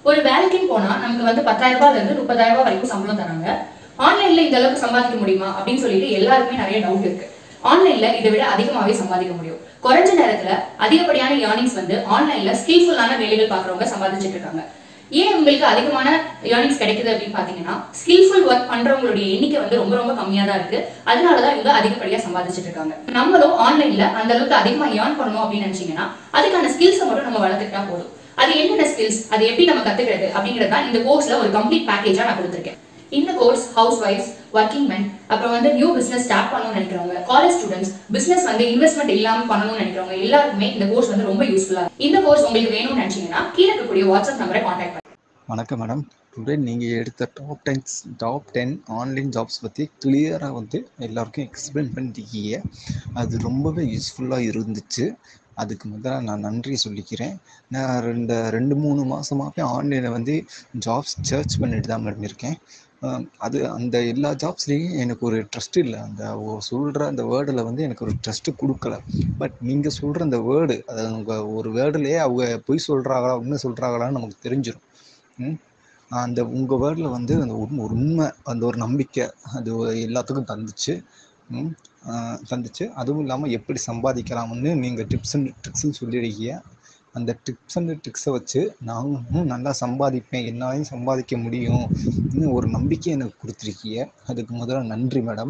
ஒரு வேலைக்குன்னு போனா நமக்கு வந்து பத்தாயிரம் ரூபாய்ல இருந்து முப்பதாயிரம் ரூபாய் வரைக்கும் சம்பளம் தராங்க ஆன்லைன்ல இந்த அளவுக்கு சம்பாதிக்க முடியுமா அப்படின்னு சொல்லிட்டு எல்லாருக்குமே நிறைய டவுட் இருக்கு ஆன்லைன்ல இதை விட அதிகமாவே சம்பாதிக்க முடியும் குறைஞ்ச நேரத்துல அதிகப்படியான ஏர்னிங்ஸ் வந்து ஆன்லைன்ல ஸ்கில்ஃபுல்லான வேலைகள் பாக்குறவங்க சம்பாதிச்சிட்டு இருக்காங்க ஏன் உங்களுக்கு அதிகமான ஏர்னிங்ஸ் கிடைக்குது அப்படின்னு பாத்தீங்கன்னா ஸ்கில்ஃபுல் ஒர்க் பண்றவங்களுடைய எண்ணிக்கை வந்து ரொம்ப ரொம்ப கம்மியா தான் இருக்கு அதனாலதான் இவங்க அதிகப்படியா சம்பாதிச்சிட்டு இருக்காங்க நம்மளும் ஆன்லைன்ல அந்த அளவுக்கு அதிகமா ஏர்ன் பண்ணணும் அப்படின்னு நினைச்சீங்கன்னா அதுக்கான ஸ்கில்ஸை மட்டும் நம்ம வளர்த்துக்கிட்டா போதும் அது என்னென்ன ஸ்கில்ஸ் அது எப்படி நம்ம கத்துக்கிறது அப்படிங்கறது தான் இந்த கோர்ஸ்ல ஒரு கம்ப்ளீட் பேக்கேஜா நான் கொடுத்துருக்கேன் இந்த course house wifes working men அப்புறம் வந்து நியூ பிசினஸ் ஸ்டார்ட் பண்ணணும்னு நினைக்கிறவங்க காலேஜ் ஸ்டூடெண்ட்ஸ் பிசினஸ் வந்து இன்வெஸ்ட்மெண்ட் இல்லாம பண்ணணும்னு நினைக்கிறவங்க எல்லாருக்குமே இந்த கோர்ஸ் வந்து ரொம்ப யூஸ்ஃபுல்லா இந்த கோர்ஸ் உங்களுக்கு வேணும்னு நினைச்சீங்கன்னா கீழே இருக்கக்கூடிய வாட்ஸ்அப் நம்பரை கான்டாக்ட் பண்ணுங்க வணக்கம் மேடம் டுடே நீங்கள் எடுத்த top tens top ten online jobs பற்றி கிளியராக வந்து எல்லாருக்கும் எக்ஸ்பிளைன் பண்ணிருக்கீங்க அது ரொம்பவே யூஸ்ஃபுல்லாக இருந்துச்சு அதுக்கு முதல்ல நான் நன்றி சொல்லிக்கிறேன் நான் ரெண்டு ரெண்டு மூணு மாதமாகவே ஆன்லைனில் வந்து ஜாப்ஸ் சர்ச் பண்ணிட்டு தான் மேடம் இருக்கேன் அஹ் அது அந்த எல்லா ஜாப்ஸ்லேயும் எனக்கு ஒரு ட்ரஸ்ட் இல்லை அந்த சொல்கிற அந்த வேர்டில் வந்து எனக்கு ஒரு ட்ரஸ்ட்டு கொடுக்கல பட் நீங்கள் சொல்கிற அந்த வேர்டு அதாவது உங்கள் ஒரு வேர்டுலேயே அவங்க பொய் சொல்கிறாங்களா உண்மை சொல்கிறாங்களான்னு நமக்கு தெரிஞ்சிடும் ம் அந்த உங்கள் வேர்டில் வந்து அந்த உண்மை ஒரு உண்மை அந்த ஒரு நம்பிக்கை அது எல்லாத்துக்கும் தந்துச்சு ம் ஆஹ் தந்துச்சு அதுவும் இல்லாமல் எப்படி சம்பாதிக்கலாம்னு நீங்கள் டிப்ஸ் அண்ட் ட்ரிக்ஸ்ன்னு சொல்லியிருக்கீங்க அந்த டிப்ஸ் அண்ட் ட்ரிக்ஸை வச்சு நானும் நல்லா சம்பாதிப்பேன் என்னாலையும் சம்பாதிக்க முடியும் இன்னும் ஒரு நம்பிக்கை எனக்கு கொடுத்துருக்கீங்க அதுக்கு முதல்ல நன்றி madam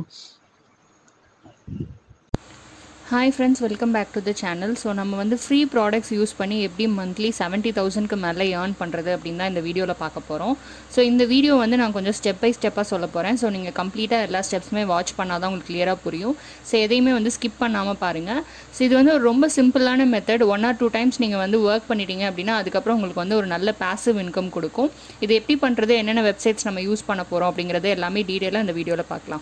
hi friends welcome back to the channel so நம்ம வந்து ஃப்ரீ ப்ராடக்ட்ஸ் யூஸ் பண்ணி எப்படி மந்த்லி செவன்ட்டி தௌசண்ட்க்கு மேலே ஏர்ன் பண்ணுறது அப்படின்னு தான் இந்த வீடியோவில் பார்க்க போகிறோம் ஸோ இந்த வீடியோ வந்து நான் கொஞ்சம் ஸ்டெப் பை ஸ்டெப்பாக சொல்ல போகிறேன் ஸோ நீங்கள் கம்ப்ளீட்டாக எல்லா ஸ்டெப்ஸுமே வாட்ச் பண்ணால் தான் உங்களுக்கு கிளியராக புரியும் ஸோ எதையுமே வந்து ஸ்கிப் பண்ணாமல் பாருங்கள் ஸோ இது வந்து ஒரு ரொம்ப சிம்பிளான method one or two times நீங்கள் வந்து ஒர்க் பண்ணிட்டீங்க அப்படின்னா அதுக்கப்புறம் உங்களுக்கு வந்து ஒரு நல்ல பாசிவ் இன்கம் கொடுக்கும் இது எப்படி பண்ணுறது என்னென்ன வெப்சைட்ஸ் நம்ம யூஸ் பண்ண போகிறோம் அப்படிங்கிறது எல்லாமே டீட்டெயிலாக இந்த வீடியோவில் பார்க்கலாம்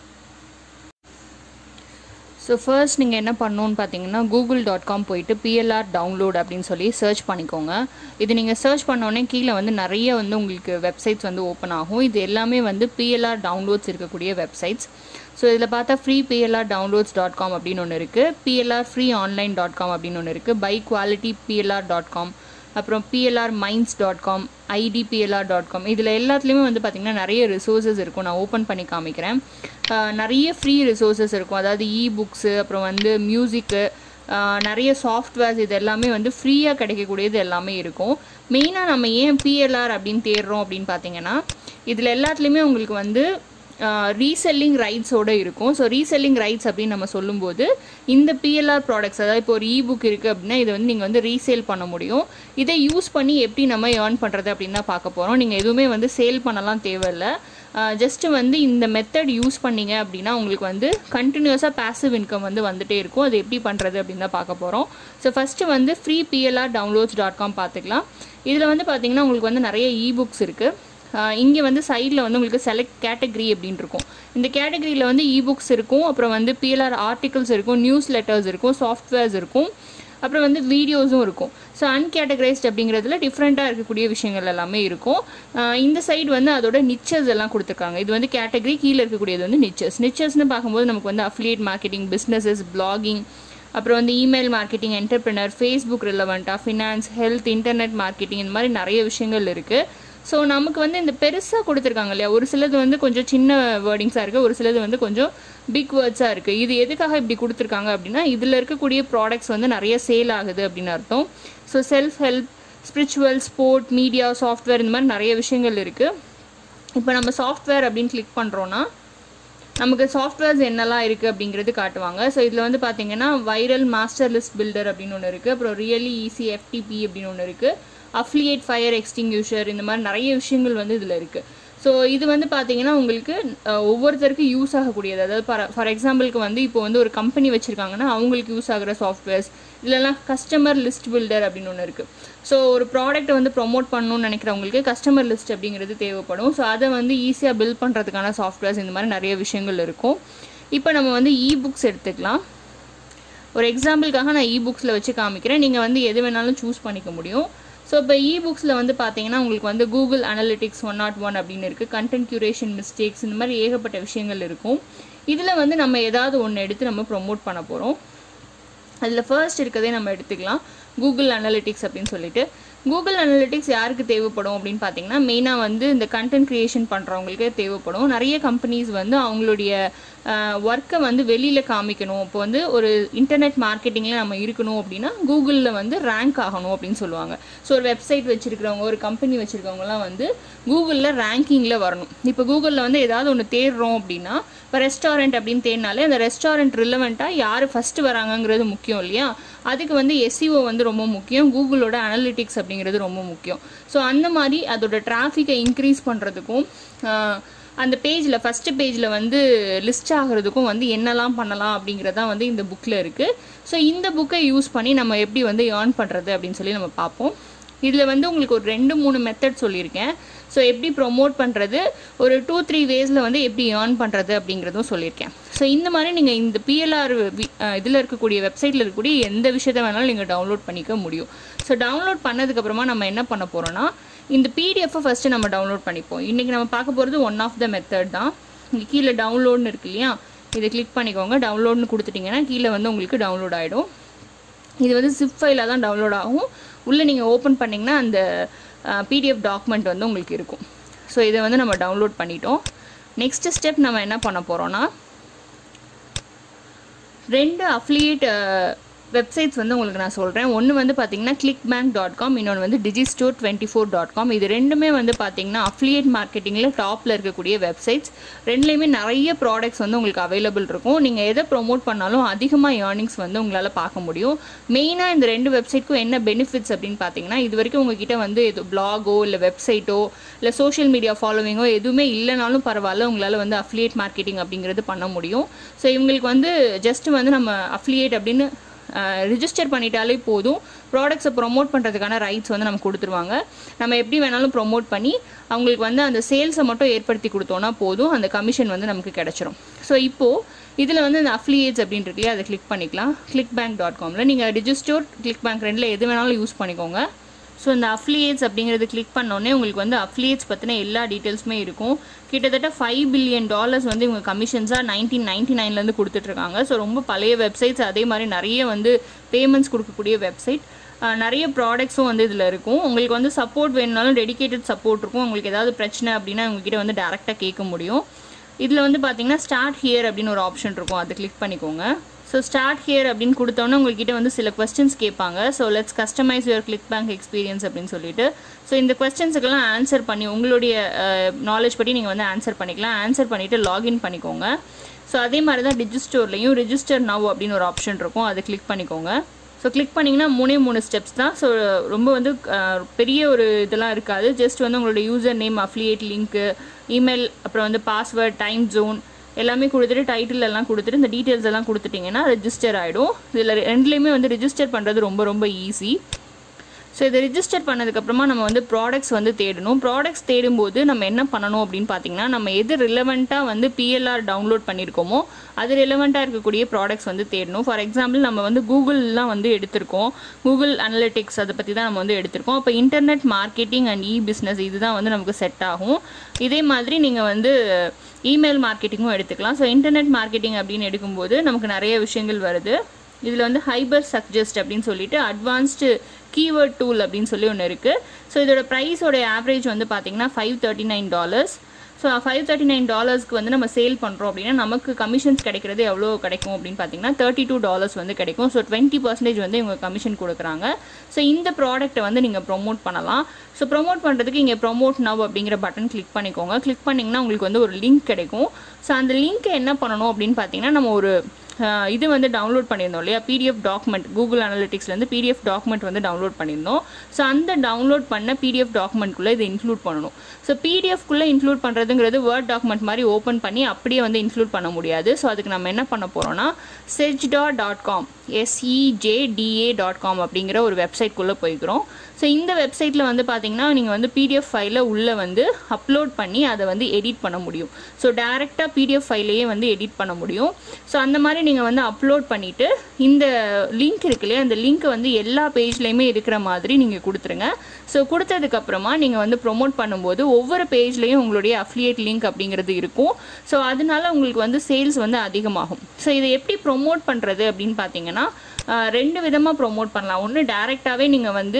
ஸோ ஃபர்ஸ்ட் நீங்கள் என்ன பண்ணணும்னு பார்த்தீங்கன்னா கூகுள் டாட் காம் போயிட்டு பிஎல்ஆர் டவுன்லோட் அப்படின்னு சொல்லி சர்ச் பண்ணிக்கோங்க இது நீங்கள் சர்ச் பண்ணோடனே கீழே வந்து நிறைய வந்து உங்களுக்கு வெப்சைட்ஸ் வந்து ஓப்பன் ஆகும் இது எல்லாமே வந்து பிஎல்ஆர் டவுன்லோட்ஸ் இருக்கக்கூடிய வெப்சைட்ஸ் ஸோ இதில் பார்த்தா free PLR downloads dot com அப்படின்னு ஒன்று இருக்குது PLR free online dot com அப்படின்னு ஒன்று இருக்குது buy quality PLR dot com அப்புறம் PLR mines dot com IDPLR dot com இதில் எல்லாத்துலேயுமே வந்து பார்த்திங்கன்னா நிறைய ரிசோர்ஸஸ் இருக்கும் நான் ஓப்பன் பண்ணி காமிக்கிறேன் ஆஹ் நிறைய ஃப்ரீ ரிசோர்ஸஸ் இருக்கும் அதாவது இ புக்ஸு அப்புறம் வந்து மியூசிக்கு நிறைய சாஃப்ட்வேர்ஸ் இது எல்லாமே வந்து ஃப்ரீயாக கிடைக்கக்கூடியது எல்லாமே இருக்கும் மெயினாக நம்ம ஏன் பிஎல்ஆர் அப்படின்னு தேடுறோம் அப்படின்னு பார்த்தீங்கன்னா இதில் எல்லாத்துலேயுமே உங்களுக்கு வந்து ரீசெல்லிங் ரைட்ஸோடு இருக்கும் ஸோ ரீசெல்லிங் ரைட்ஸ் அப்படின்னு நம்ம சொல்லும்போது இந்த பிஎல்ஆர் ப்ராடக்ட்ஸ் அதாவது இப்போ ஒரு இபுக் இருக்குது அப்படின்னா இதை வந்து நீங்கள் வந்து ரீசேல் பண்ண முடியும் இதை யூஸ் பண்ணி எப்படி நம்ம ஏர்ன் பண்ணுறது அப்படின்னு தான் பார்க்க போகிறோம் நீங்கள் எதுவுமே வந்து சேல் பண்ணலாம் தேவையில்லை ஜஸ்ட்டு வந்து இந்த மெத்தட் யூஸ் பண்ணீங்க அப்படின்னா உங்களுக்கு வந்து கண்டினியூஸாக பேசிவ் இன்கம் வந்து வந்துட்டே இருக்கும் அது எப்படி பண்ணுறது அப்படின்னு தான் பார்க்க போகிறோம் ஸோ ஃபஸ்ட்டு வந்து free PLR downloads dot com பார்த்துக்கலாம் இதில் வந்து பார்த்தீங்கன்னா உங்களுக்கு வந்து நிறைய இபுக்ஸ் இருக்குது இங்கே வந்து சைடில் வந்து உங்களுக்கு செலக்ட் கேட்டகரி அப்படின்னு இருக்கும் இந்த கேட்டகரியில் வந்து இபுக்ஸ் இருக்கும் அப்புறம் வந்து பிஎல்ஆர் ஆர்டிகல்ஸ் இருக்கும் நியூஸ் லெட்டர்ஸ் இருக்கும் சாஃப்ட்வேர்ஸ் இருக்கும் அப்புறம் வந்து வீடியோஸும் இருக்கும் ஸோ அன்கேட்டகரைஸ்ட் அப்படிங்கிறதுல டிஃப்ரெண்ட்டாக இருக்கக்கூடிய விஷயங்கள் எல்லாமே இருக்கும் ஆஹ் இந்த சைடு வந்து அதோட நிச்சஸ் எல்லாம் கொடுத்துருக்காங்க இது வந்து கேட்டகரி கீழே இருக்கக்கூடியது வந்து நிச்சஸ் நிச்சஸ்னு பார்க்கும்போது நமக்கு வந்து அஃபிலியேட் மார்க்கெட்டிங் பிஸ்னஸஸ் பிளாகிங் அப்புறம் வந்து இமெயில் மார்க்கெட்டிங் என்டர்பிரினர் ஃபேஸ்புக் ரிலவெண்ட்டாக ஃபினான்ஸ் ஹெல்த் இன்டர்நெட் மார்க்கெட்டிங் இந்த மாதிரி நிறைய விஷயங்கள் இருக்குது ஸோ நமக்கு வந்து இந்த பெருசாக கொடுத்துருக்காங்க இல்லையா ஒரு சிலது வந்து கொஞ்சம் சின்ன வேர்டிங்ஸாக இருக்குது ஒரு சிலது வந்து கொஞ்சம் பிக் வேர்ட்ஸாக இருக்குது இது எதுக்காக இப்படி கொடுத்துருக்காங்க அப்படின்னா இதில் இருக்கக்கூடிய ப்ராடக்ட்ஸ் வந்து நிறைய சேல் ஆகுது அப்படின்னு அர்த்தம் so self help spiritual sport media software இந்த மாதிரி நிறைய விஷயங்கள் இருக்குது இப்போ நம்ம சாஃப்ட்வேர் அப்படின்னு கிளிக் பண்ணுறோன்னா நமக்கு சாஃப்ட்வேர்ஸ் என்னெல்லாம் இருக்குது அப்படிங்கிறது காட்டுவாங்க ஸோ இதில் வந்து பார்த்தீங்கன்னா வைரல் மாஸ்டர் லிஸ்ட் பில்டர் அப்படின்னு ஒன்று இருக்குது அப்புறம் ரியலி ஈஸி எஃப்டிபி அப்படின்னு ஒன்று இருக்குது அஃப்லியேட் ஃபயர் எக்ஸ்டிங்யூஷர் இந்த மாதிரி நிறைய விஷயங்கள் வந்து இதில் இருக்குது ஸோ இது வந்து பார்த்தீங்கன்னா உங்களுக்கு அஹ், ஒவ்வொருத்தருக்கும் யூஸ் ஆகக்கூடியது அதாவது ஃபார் ஃபார் எக்ஸாம்பிளுக்கு வந்து இப்போ வந்து ஒரு கம்பெனி வச்சுருக்காங்கன்னா அவங்களுக்கு யூஸ் ஆகிற சாஃப்ட்வேர்ஸ் இல்லைனா கஸ்டமர் லிஸ்ட் பில்டர் அப்படின்னு ஒன்று இருக்குது ஸோ ஒரு ப்ராடக்ட்டை வந்து ப்ரொமோட் பண்ணணும்னு நினைக்கிறவங்களுக்கு கஸ்டமர் லிஸ்ட் அப்படிங்கிறது தேவைப்படும் ஸோ அதை வந்து ஈஸியாக பில்ட் பண்ணுறதுக்கான சாஃப்ட்வேர்ஸ் இந்த மாதிரி நிறைய விஷயங்கள் இருக்கும் இப்போ நம்ம வந்து இ புக்ஸ் எடுத்துக்கலாம் ஒரு எக்ஸாம்பிளுக்காக நான் இ புக்ஸில் வச்சு காமிக்கிறேன் நீங்கள் வந்து எது வேணாலும் சூஸ் பண்ணிக்க முடியும் ஸோ இப்போ இ புக்ஸில் வந்து பார்த்தீங்கன்னா உங்களுக்கு வந்து Google analytics one not one அப்படின்னு இருக்குது கண்டென்ட் கியூரேஷன் மிஸ்டேக்ஸ் இந்த மாதிரி ஏகப்பட்ட விஷயங்கள் இருக்கும் இதில் வந்து நம்ம ஏதாவது ஒன்று எடுத்து நம்ம ப்ரொமோட் பண்ண போகிறோம் அதில் ஃபர்ஸ்ட் இருக்கதே நம்ம எடுத்துக்கலாம் கூகுள் அனலிட்டிக்ஸ் அப்படின்னு சொல்லிட்டு கூகுள் அனலிட்டிக்ஸ் யாருக்கு தேவைப்படும் அப்படின்னு பார்த்தீங்கன்னா மெயினாக வந்து இந்த கண்டென்ட் க்ரியேஷன் பண்ணுறவங்களுக்கு தேவைப்படும் நிறைய கம்பெனிஸ் வந்து அவங்களுடைய ஒர்க்கை வந்து வெளியில் காமிக்கணும் இப்போ வந்து ஒரு இன்டர்நெட் மார்க்கெட்டிங்கில் நம்ம இருக்கணும் அப்படின்னா கூகுளில் வந்து ரேங்க் ஆகணும் அப்படின்னு சொல்லுவாங்க ஸோ ஒரு வெப்சைட் வச்சுருக்கிறவங்க ஒரு கம்பெனி வச்சுருக்கவங்கலாம் வந்து கூகுளில் ரேங்கிங்கில் வரணும் இப்போ கூகுளில் வந்து ஏதாவது ஒன்று தேடுறோம் அப்படின்னா இப்போ ரெஸ்டாரண்ட் அப்படின்னு தேடினாலே அந்த ரெஸ்டாரண்ட் ரிலவெண்ட்டாக யார் ஃபஸ்ட்டு வராங்கங்கிறது முக்கியம் இல்லையா அதுக்கு வந்து எஸ்சிஓ வந்து ரொம்ப முக்கியம் கூகுளோட அனலிட்டிக்ஸ் அப்படிங்கிறது ரொம்ப முக்கியம் ஸோ அந்த மாதிரி அதோட டிராஃபிக்கை இன்க்ரீஸ் பண்ணுறதுக்கும் அந்த பேஜில் ஃபஸ்ட்டு பேஜில் வந்து லிஸ்ட் ஆகிறதுக்கும் வந்து என்னெல்லாம் பண்ணலாம் அப்படிங்கிறதான் வந்து இந்த புக்கில் இருக்குது ஸோ இந்த புக்கை யூஸ் பண்ணி நம்ம எப்படி வந்து ஏர்ன் பண்ணுறது அப்படின்னு சொல்லி நம்ம பார்ப்போம் இதில் வந்து உங்களுக்கு ஒரு ரெண்டு மூணு மெத்தட் சொல்லியிருக்கேன் ஸோ எப்படி ப்ரொமோட் பண்ணுறது ஒரு டூ த்ரீ வேஸில் வந்து எப்படி ஏர்ன் பண்ணுறது அப்படிங்கிறதும் சொல்லியிருக்கேன் ஸோ இந்த மாதிரி நீங்கள் இந்த பிஎல்ஆர் இதில் இருக்கக்கூடிய வெப்சைட்டில் இருக்கக்கூடிய எந்த விஷயத்த வேணாலும் நீங்கள் டவுன்லோட் பண்ணிக்க முடியும் ஸோ டவுன்லோட் பண்ணதுக்கப்புறமா நம்ம என்ன பண்ண போகிறோன்னா இந்த பிடிஎஃப்பை ஃபஸ்ட்டு நம்ம டவுன்லோட் பண்ணிப்போம் இன்றைக்கி நம்ம பார்க்க போகிறது ஒன் ஆஃப் த மெத்தட் தான் இங்கே கீழே டவுன்லோட்னு இருக்கு இல்லையா இதை கிளிக் பண்ணிக்கோங்க டவுன்லோட்னு கொடுத்துட்டிங்கன்னா கீழே வந்து உங்களுக்கு டவுன்லோட் ஆகிடும் இது வந்து சிப் ஃபைலாக தான் டவுன்லோட் ஆகும் உள்ளே நீங்கள் ஓப்பன் பண்ணிங்கன்னா அந்த பிடிஎஃப் டாக்குமெண்ட் வந்து உங்களுக்கு இருக்கும் ஸோ இதை வந்து நம்ம டவுன்லோட் பண்ணிட்டோம் நெக்ஸ்ட் ஸ்டெப் நம்ம என்ன பண்ண போகிறோன்னா ரெண்டு அஃப்லியேட் வெப்சைட்ஸ் வந்து உங்களுக்கு நான் சொல்கிறேன் ஒன்று வந்து பார்த்தீங்கன்னா கிளிக் பேங்க் டாட் காம் இன்னொன்று வந்து Digistore twenty four dot com இது ரெண்டுமே வந்து பார்த்தீங்கன்னா அஃப்லியேட் மார்க்கெட்டிங்கில் டாப்பில் இருக்கக்கூடிய வெப்சைட்ஸ் ரெண்டுலேயுமே நிறைய ப்ராடக்ட்ஸ் வந்து உங்களுக்கு அவைலபிள் இருக்கும் நீங்கள் எதை ப்ரொமோட் பண்ணாலும் அதிகமாக ஏர்னிங்ஸ் வந்து உங்களால் பார்க்க முடியும் மெயினாக இந்த ரெண்டு வெப்சைட்க்கும் என்ன பெனிஃபிட்ஸ் அப்படின்னு பார்த்தீங்கன்னா இது வரைக்கும் உங்ககிட்ட வந்து எது பிளாகோ இல்லை வெப்சைட்டோ இல்லை சோஷியல் மீடியா ஃபாலோவிங்கோ எதுவுமே இல்லைனாலும் பரவாயில்ல உங்களால் வந்து அஃப்லியேட் மார்க்கெட்டிங் அப்படிங்கிறது பண்ண முடியும் ஸோ இவங்களுக்கு வந்து ஜஸ்ட் வந்து நம்ம அஃப்லியேட் அப்படின்னு ரிஜிஸ்டர் பண்ணிட்டாலே போதும் ப்ராடக்ட்ஸை ப்ரொமோட் பண்ணுறதுக்கான ரைட்ஸ் வந்து நம்ம கொடுத்துருவாங்க நம்ம எப்படி வேணாலும் ப்ரொமோட் பண்ணி அவங்களுக்கு வந்து அந்த சேல்ஸை மட்டும் ஏற்படுத்தி கொடுத்தோன்னா போதும் அந்த கமிஷன் வந்து நமக்கு கிடச்சிரும் ஸோ இப்போது இதில் வந்து இந்த அஃப்லியேட்ஸ் அப்படின்னு இருக்கு அதை கிளிக் பண்ணிக்கலாம் கிளிக் பேங்க் டாட் காமில் நீங்கள் ரிஜிஸ்டர் கிளிக் பேங்க் ரெண்டில் எது வேணாலும் யூஸ் பண்ணிக்கோங்க ஸோ இந்த அஃப்லியேட்ஸ் அப்படிங்கிறது கிளிக் பண்ணோடனே உங்களுக்கு வந்து அஃப்லியேட்ஸ் பற்றின எல்லா டீட்டெயில்ஸுமே இருக்கும் கிட்டத்தட்ட ஃபைவ் பில்லியன் டாலர்ஸ் வந்து இவங்க கமிஷன்ஸாக நைன்டீன் நைன்டி நைன்லேருந்து கொடுத்துட்ருக்காங்க ஸோ ரொம்ப பழைய வெப்சைட்ஸ் அதே மாதிரி நிறைய வந்து பேமெண்ட்ஸ் கொடுக்கக்கூடிய வெப்சைட் நிறைய ப்ராடக்ட்ஸும் வந்து இதில் இருக்கும் உங்களுக்கு வந்து சப்போர்ட் வேணுனாலும் டெடிகேட்டட் சப்போர்ட் இருக்கும் உங்களுக்கு ஏதாவது பிரச்சனை அப்படின்னா உங்ககிட்ட வந்து டேரெக்டாக கேட்க முடியும் இதில் வந்து பார்த்தீங்கன்னா ஸ்டார்ட் ஹியர் அப்படின்னு ஒரு ஆப்ஷன் இருக்கும் அதை கிளிக் பண்ணிக்கோங்க ஸோ ஸ்டார்ட் ஹியர் அப்படின்னு கொடுத்தோன்னே உங்ககிட்ட வந்து சில கொஸ்டின்ஸ் கேட்பாங்க so let's customize your click bank experience அப்படின்னு சொல்லிட்டு ஸோ இந்த கொஸ்டின்ஸுக்கெல்லாம் ஆன்சர் பண்ணி உங்களுடைய நாலேஜ் படி நீங்கள் வந்து ஆன்சர் பண்ணிக்கலாம் ஆன்சர் பண்ணிவிட்டு லாகின் பண்ணிக்கோங்க ஸோ அதே மாதிரி தான் டிஜிஸ்டோர்லையும் ரிஜிஸ்டர் நவ் அப்படின்னு ஒரு ஆப்ஷன் இருக்கும் அதை கிளிக் பண்ணிக்கோங்க ஸோ கிளிக் பண்ணிங்கன்னா மூணே மூணு ஸ்டெப்ஸ் தான் ஸோ ரொம்ப வந்து பெரிய ஒரு இதெல்லாம் இருக்காது ஜஸ்ட் வந்து உங்களோட user name affiliate link email அப்புறம் வந்து பாஸ்வேர்ட் டைம் ஜோன் எல்லாமே கொடுத்துட்டு டைட்டில் எல்லாம் கொடுத்துட்டு இந்த டீட்டெயில்ஸ் எல்லாம் கொடுத்துட்டிங்கன்னா ரெஜிஸ்டர் ஆகிடும் இதில் ரெண்டுலேயுமே வந்து ரிஜிஸ்டர் பண்ணுறது ரொம்ப ரொம்ப ஈஸி ஸோ இதை ரிஜிஸ்டர் பண்ணதுக்கப்புறமா நம்ம வந்து ப்ராடக்ட்ஸ் வந்து தேடணும் ப்ராடக்ட்ஸ் தேடும்போது நம்ம என்ன பண்ணணும் அப்படின்னு பார்த்தீங்கன்னா நம்ம எது ரிலவெண்ட்டாக வந்து பிஎல்ஆர் டவுன்லோட் பண்ணியிருக்கோமோ அது ரிலவெண்ட்டாக இருக்கக்கூடிய ப்ராடக்ட்ஸ் வந்து தேடணும் ஃபார் எக்ஸாம்பிள் நம்ம வந்து கூகுள்லாம் வந்து எடுத்திருக்கோம் கூகுள் அனலிட்டிக்ஸ் அதை பற்றி தான் நம்ம வந்து எடுத்திருக்கோம் அப்போ internet marketing and e business இதுதான் வந்து நமக்கு செட் ஆகும் இதே மாதிரி நீங்கள் வந்து இமெயில் மார்க்கெட்டிங்கும் எடுத்துக்கலாம் ஸோ இன்டர்நெட் மார்க்கெட்டிங் அப்படின்னு எடுக்கும்போது நமக்கு நிறைய விஷயங்கள் வருது இதில் வந்து ஹைபர் சக்ஜஸ்ட் அப்படின்னு சொல்லிட்டு அட்வான்ஸ்டு கீவேர்ட் டூல் அப்படின்னு சொல்லி ஒன்று இருக்குது ஸோ இதோட ப்ரைஸோட ஆவரேஜ் வந்து பார்த்தீங்கன்னா five thirty nine dollars so five thirty nine டாலர்ஸ்க்கு வந்து நம்ம சேல் பண்ணுறோம் அப்படின்னா நமக்கு கமிஷன்ஸ் கிடைக்கிறது எவ்வளோ கிடைக்கும் அப்படின்னு பார்த்தீங்கன்னா தேர்ட்டி டூ டாலர்ஸ் வந்து கிடைக்கும் ஸோ டுவெண்ட்டி பர்சன்டேஜ் வந்து இவங்க கமிஷன் கொடுக்குறாங்க ஸோ இந்த ப்ராடக்ட்டை வந்து நீங்கள் ப்ரொமோட் பண்ணலாம் ஸோ ப்ரொமோட் பண்ணுறதுக்கு இங்கே ப்ரொமோட் நவ் அப்படிங்கிற பட்டன் கிளிக் பண்ணிக்கோங்க கிளிக் பண்ணிங்கன்னா உங்களுக்கு வந்து ஒரு லிங்க் கிடைக்கும் ஸோ அந்த லிங்க்கை என்ன பண்ணணும் அப்படின்னு பார்த்தீங்கன்னா நம்ம ஒரு இது வந்து டவுன்லோட் பண்ணியிருந்தோம் இல்லையா பிடிஎஃப் டாக்குமெண்ட் கூகுள் அனலிட்டிக்ஸ்லேருந்து பிடிஎஃப் டாக்குமெண்ட் வந்து டவுன்லோட் பண்ணியிருந்தோம் ஸோ அந்த டவுன்லோட் பண்ண பிடிஎஃப் டாக்குமெண்ட்குள்ளே இதை இன்க்ளூட் பண்ணணும் ஸோ பிடிஎஃப்குள்ளே இன்க்ளூட் பண்ணுறதுங்கிறது வேர்ட் டாக்குமெண்ட் மாதிரி ஓப்பன் பண்ணி அப்படியே வந்து இன்க்ளூட் பண்ண முடியாது ஸோ அதுக்கு நம்ம என்ன பண்ண போகிறோம்னா Sejda dot com S E J D A dot com அப்படிங்கிற ஒரு வெப்சைட்குள்ளே போய்க்கிறோம் ஸோ இந்த வெப்சைட்டில் வந்து பார்த்தீங்கன்னா நீங்கள் வந்து பிடிஎஃப் ஃபைலை உள்ளே வந்து அப்லோட் பண்ணி அதை வந்து எடிட் பண்ண முடியும் ஸோ டேரெக்டாக பிடிஎஃப் ஃபைலையே வந்து எடிட் பண்ண முடியும் ஸோ அந்த மாதிரி நீங்கள் வந்து அப்லோட் பண்ணிவிட்டு இந்த லிங்க் இருக்கு இல்லையா அந்த லிங்க் வந்து எல்லா பேஜ்லேயுமே இருக்கிற மாதிரி நீங்கள் கொடுத்துருங்க ஸோ கொடுத்ததுக்கப்புறமா நீங்கள் வந்து ப்ரொமோட் பண்ணும்போது ஒவ்வொரு பேஜ்லேயும் உங்களுடைய அஃப்லியேட் லிங்க் அப்படிங்கிறது இருக்கும் ஸோ அதனால உங்களுக்கு வந்து சேல்ஸ் வந்து அதிகமாகும் ஸோ இதை எப்படி ப்ரொமோட் பண்ணுறது அப்படின்னு பார்த்தீங்கன்னா ஆஹ் ரெண்டு விதமாக ப்ரோமோட் பண்ணலாம் ஒன்று டைரெக்டாகவே நீங்கள் வந்து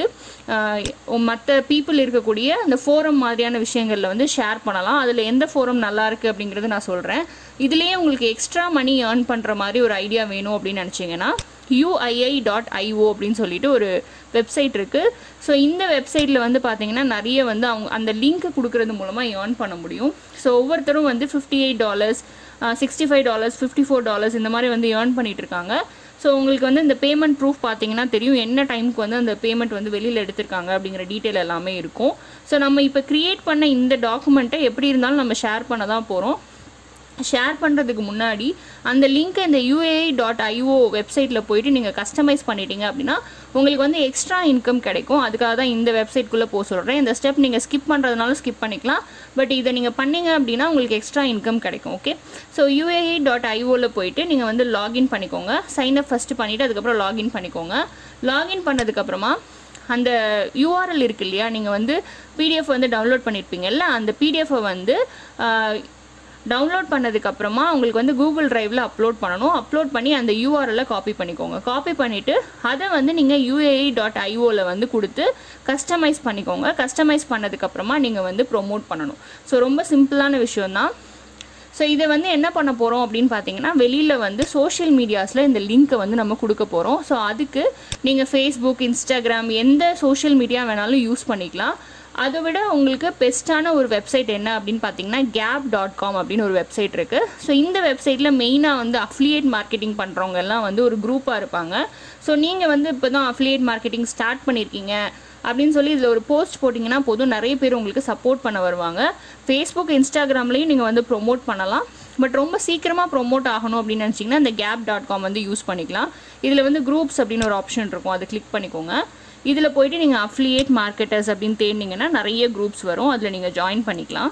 மற்ற பீப்புள் இருக்கக்கூடிய அந்த ஃபோரம் மாதிரியான விஷயங்களில் வந்து ஷேர் பண்ணலாம் அதில் எந்த ஃபோரம் நல்லா இருக்குது அப்படிங்கிறது நான் சொல்கிறேன் இதுலேயே உங்களுக்கு எக்ஸ்ட்ரா மணி ஏர்ன் பண்ணுற மாதிரி ஒரு ஐடியா வேணும் அப்படின்னு நினச்சிங்கன்னா யூஐஐ டாட் ஐஓ அப்படின்னு சொல்லிட்டு ஒரு வெப்சைட் இருக்குது ஸோ இந்த வெப்சைட்டில் வந்து பார்த்தீங்கன்னா நிறைய வந்து அவங்க அந்த லிங்க் கொடுக்கறது மூலமாக ஏர்ன் பண்ண முடியும் ஸோ ஒவ்வொருத்தரும் வந்து fifty eight dollars sixty five dollars fifty four dollars இந்த மாதிரி வந்து ஏர்ன் பண்ணிட்டு இருக்காங்க ஸோ உங்களுக்கு வந்து இந்த பேமெண்ட் ப்ரூஃப் பார்த்தீங்கன்னா தெரியும் என்ன டைமுக்கு வந்து அந்த பேமெண்ட் வந்து வெளியில் எடுத்திருக்காங்க அப்படிங்கிற டீட்டெயில் எல்லாமே இருக்கும் ஸோ நம்ம இப்போ க்ரியேட் பண்ண இந்த டாக்குமெண்ட்டை எப்படி இருந்தாலும் நம்ம ஷேர் பண்ண தான் போகிறோம் ஷேர் பண்ணுறதுக்கு முன்னாடி அந்த லிங்க்கை இந்த யூஏஐ டாட் ஐஓ வெப்சைட்டில் போயிட்டு நீங்கள் கஸ்டமைஸ் பண்ணிட்டீங்க அப்படின்னா உங்களுக்கு வந்து எக்ஸ்ட்ரா இன்கம் கிடைக்கும் அதுக்காக தான் இந்த வெப்சைட்குள்ளே போக சொல்கிறேன் இந்த ஸ்டெப் நீங்கள் ஸ்கிப் பண்ணுறதுனாலும் ஸ்கிப் பண்ணிக்கலாம் பட் இதை நீங்கள் பண்ணீங்க அப்படின்னா உங்களுக்கு எக்ஸ்ட்ரா இன்கம் கிடைக்கும் ஓகே ஸோ யூஏஐ டாட் ஐஓவில் போயிட்டு நீங்கள் வந்து லாகின் பண்ணிக்கோங்க சைன் அப் ஃபஸ்ட்டு பண்ணிவிட்டு அதுக்கப்புறம் லாகின் பண்ணிக்கோங்க லாகின் பண்ணதுக்கப்புறமா அந்த யூஆர்எல் இருக்கு இல்லையா நீங்கள் வந்து பிடிஎஃப் வந்து டவுன்லோட் பண்ணியிருப்பீங்கல்ல அந்த பிடிஎஃபை வந்து டவுன்லோட் பண்ணதுக்கப்புறமா உங்களுக்கு வந்து கூகுள் டிரைவில் அப்லோட் பண்ணணும் அப்லோட் பண்ணி அந்த யூஆர்எல்லை காப்பி பண்ணிக்கோங்க காப்பி பண்ணிவிட்டு அதை வந்து நீங்கள் யூஏஐ டாட் ஐஓவில் வந்து கொடுத்து கஸ்டமைஸ் பண்ணிக்கோங்க கஸ்டமைஸ் பண்ணதுக்கப்புறமா நீங்கள் வந்து ப்ரொமோட் பண்ணணும் ஸோ ரொம்ப சிம்பிளான விஷயம்தான் ஸோ இதை வந்து என்ன பண்ண போகிறோம் அப்படின்னு பார்த்தீங்கன்னா வெளியில் வந்து சோஷியல் மீடியாஸில் இந்த லிங்க்கை வந்து நம்ம கொடுக்க போகிறோம் ஸோ அதுக்கு நீங்கள் ஃபேஸ்புக் இன்ஸ்டாகிராம் எந்த சோஷியல் மீடியா வேணாலும் யூஸ் பண்ணிக்கலாம் அதை விட உங்களுக்கு பெஸ்ட்டான ஒரு வெப்சைட் என்ன அப்படின்னு பார்த்தீங்கன்னா கேப் டாட் காம் அப்படின்னு ஒரு வெப்சைட் இருக்குது ஸோ இந்த வெப்சைட்டில் மெயினாக வந்து அஃப்லியேட் மார்க்கெட்டிங் பண்ணுறவங்க எல்லாம் வந்து ஒரு குரூப்பாக இருப்பாங்க ஸோ நீங்கள் வந்து இப்போ தான் அஃப்லியேட் மார்க்கெட்டிங் ஸ்டார்ட் பண்ணியிருக்கீங்க அப்படின்னு சொல்லி இதில் ஒரு போஸ்ட் போட்டிங்கன்னா போதும் நிறைய பேர் உங்களுக்கு சப்போர்ட் பண்ண வருவாங்க ஃபேஸ்புக் இன்ஸ்டாகிராம்லேயும் நீங்கள் வந்து ப்ரொமோட் பண்ணலாம் பட் ரொம்ப சீக்கிரமாக ப்ரொமோட் ஆகணும் அப்படின்னு நினச்சிங்கன்னா இந்த கேப் டாட் காம் வந்து யூஸ் பண்ணிக்கலாம் இதில் வந்து குரூப்ஸ் அப்படின்னு ஒரு ஆப்ஷன் இருக்கும் அதை கிளிக் பண்ணிக்கோங்க இதில் போயிட்டு நீங்கள் அஃப்லியேட் மார்க்கெட்டர்ஸ் அப்படின்னு தேடினீங்கன்னா நிறைய குரூப்ஸ் வரும் அதில் நீங்கள் ஜாயின் பண்ணிக்கலாம்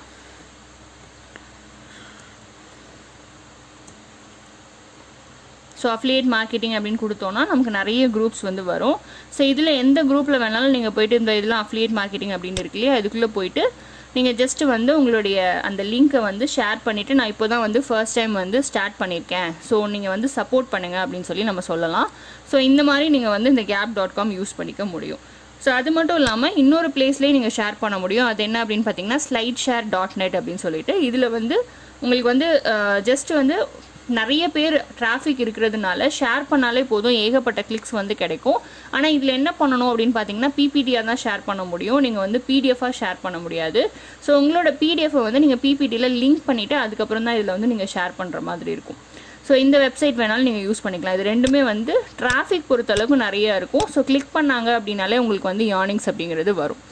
ஸோ அஃப்லியேட் மார்க்கெட்டிங் அப்படின்னு கொடுத்தோன்னா நமக்கு நிறைய குரூப்ஸ் வந்து வரும் ஸோ இதில் எந்த குரூப்பில் வேணாலும் நீங்கள் போயிட்டு இந்த இதெல்லாம் அஃப்லியேட் மார்க்கெட்டிங் அப்படின்னு இருக்கு இல்லையா அதுக்குள்ளே போயிட்டு நீங்கள் ஜஸ்ட் வந்து உங்களுடைய அந்த லிங்க்கை வந்து ஷேர் பண்ணிவிட்டு நான் இப்போ தான் வந்து ஃபர்ஸ்ட் டைம் வந்து ஸ்டார்ட் பண்ணியிருக்கேன் ஸோ நீங்கள் வந்து சப்போர்ட் பண்ணுங்கள் அப்படின்னு சொல்லி நம்ம சொல்லலாம் ஸோ இந்த மாதிரி நீங்கள் வந்து இந்த கேப் டாட் காம் யூஸ் பண்ணிக்க முடியும் ஸோ அது மட்டும் இல்லாமல் இன்னொரு பிளேஸ்லேயே நீங்கள் ஷேர் பண்ண முடியும் அது என்ன அப்படின்னு பார்த்தீங்கன்னா ஸ்லைட் ஷேர் டாட் நெட் அப்படின்னு சொல்லிட்டு இதில் வந்து உங்களுக்கு வந்து ஜஸ்ட் வந்து நிறைய பேர் டிராஃபிக் இருக்கிறதுனால ஷேர் பண்ணாலே போதும் ஏகப்பட்ட கிளிக்ஸ் வந்து கிடைக்கும் ஆனால் இதில் என்ன பண்ணணும் அப்படின்னு பார்த்தீங்கன்னா பிபிடியாக தான் ஷேர் பண்ண முடியும் நீங்கள் வந்து பிடிஎஃபாக ஷேர் பண்ண முடியாது ஸோ உங்களோட பிடிஎஃபை வந்து நீங்கள் பிபிடியில் லிங்க் பண்ணிவிட்டு அதுக்கப்புறம் தான் இதில் வந்து நீங்கள் ஷேர் பண்ணுற மாதிரி இருக்கும் ஸோ இந்த வெப்சைட் வேணாலும் நீங்கள் யூஸ் பண்ணிக்கலாம் இது ரெண்டுமே வந்து டிராஃபிக் பொறுத்தளவுக்கு நிறைய இருக்கும் ஸோ கிளிக் பண்ணாங்க அப்படின்னாலே உங்களுக்கு வந்து ஏர்னிங்ஸ் அப்படிங்கிறது வரும்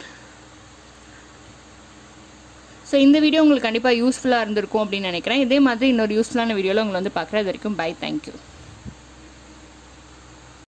ஸோ இந்த வீடியோ உங்களுக்கு கண்டிப்பாக யூஸ்ஃபுல்லாக இருந்திருக்கும் அப்படின்னு நினைக்கிறேன் இதே மாதிரி இன்னொரு யூஸ்ஃபுல்லான வீடியோவில் உங்களை வந்து பார்க்குறது வரைக்கும் பை தேங்க்யூ